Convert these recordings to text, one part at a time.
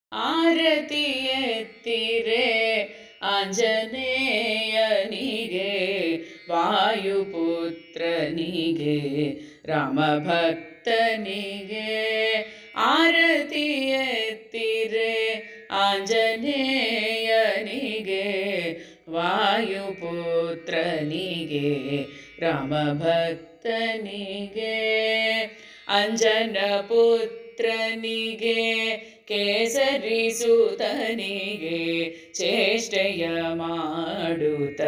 ಆರತಿ ಎತ್ತಿರೆ ಆಂಜನೇಯನಿಗೆ ವಾಯುಪುತ್ರನಿಗೆ ರಾಮಭಕ್ತನಿಗೆ ಆರತಿ ಎತ್ತಿರೆ ಆಂಜನೇಯನಿಗೆ ವಾಯುಪುತ್ರನಿಗೆ ರಾಮಭಕ್ತನಿಗೆ ಅಂಜನ ಪುತ್ರನಿಗೆ ಕೇಸರಿಸುತನಿಗೆ ಚೇಷ್ಟೆಯ ಮಾಡುತ್ತ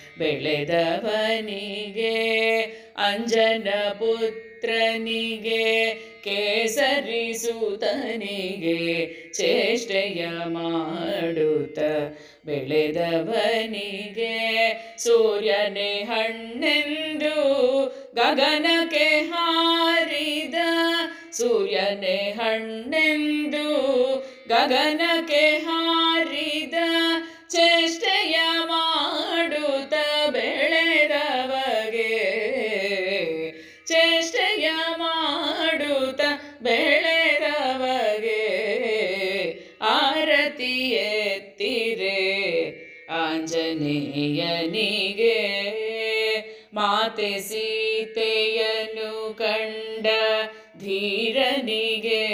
ಬೆಳೆದವನಿಗೆ ಅಂಜನ ಪುತ್ರನಿಗೆ ಕೇಸರಿಸುತನಿಗೆ ಚೇಷ್ಟೆಯ ಮಾಡುತ್ತ ಬೆಳೆದವನಿಗೆ ಸೂರ್ಯನೇ ಹಣ್ಣೆಂದು ಗಗನಕ್ಕೆ ಹಾರಿದ ಸೂರ್ಯನೇ ಹಣ್ಣೆಂದು ಗಗನಕ್ಕೆ ಹಾರಿದ ಚೇಷ್ಟೆಯ ಮಾಡುತ್ತ ಬೆಳೆದವಗೆ ಚೇಷ್ಟೆಯ ಮಾಡುತ್ತ ಬೆಳೆದವಗೆ ಆರತಿ ಎತ್ತಿರೆ ಆಂಜನೇಯನಿಗೆ ಮಾತೆ ಸೀತೆಯನು ಕಂಡ ಧೀರನಿಗೆ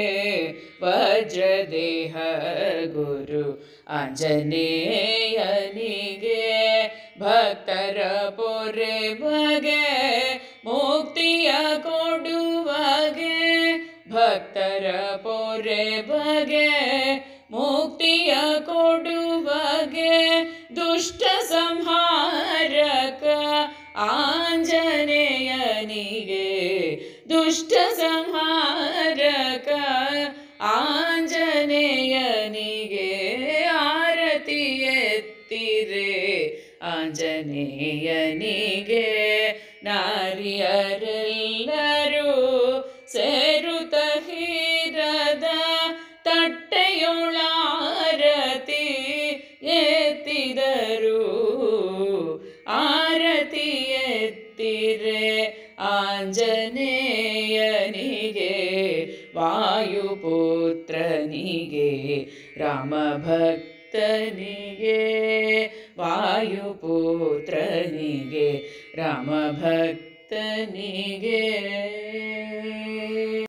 ವಜ್ರದೇಹ ಗುರು ಆಂಜನೇಯನಿಗೆ ಭಕ್ತರ ಪೊರೆ ಬಗೆ ಮುಕ್ತಿಯ ಕೊಡುವಗೆ ಭಕ್ತರ ಪೊರೆ ಬಗೆ ಮುಕ್ತಿಯ ಕೊಡುವಗೆ ದುಷ್ಟ ಸಂಹಾರಕ ಆಂಜನೇಯನಿಗೆ ದುಷ್ಟ ಸಂಹಾರಕ ಆಂಜನೇಯನಿಗೆ ಆರತಿ ಎತ್ತಿರೆ ಆಂಜನೇಯನಿಗೆ ನಾರಿಯರೆಲ್ಲರೂ ಸೇರುತ್ತ ಹೀರದ ತಟ್ಟೆಯೊಳಾರತಿ ಎತ್ತಿದರು ಆರತಿ ಎತ್ತಿರೆ ಆಂಜನೇಯನಿಗೆ ವಾಯುಪುತ್ರನಿಗೆ ರಾಮಭಕ್ತನಿಗೆ ವಾಯುಪುತ್ರನಿಗೆ ರಾಮಭಕ್ತನಿಗೆ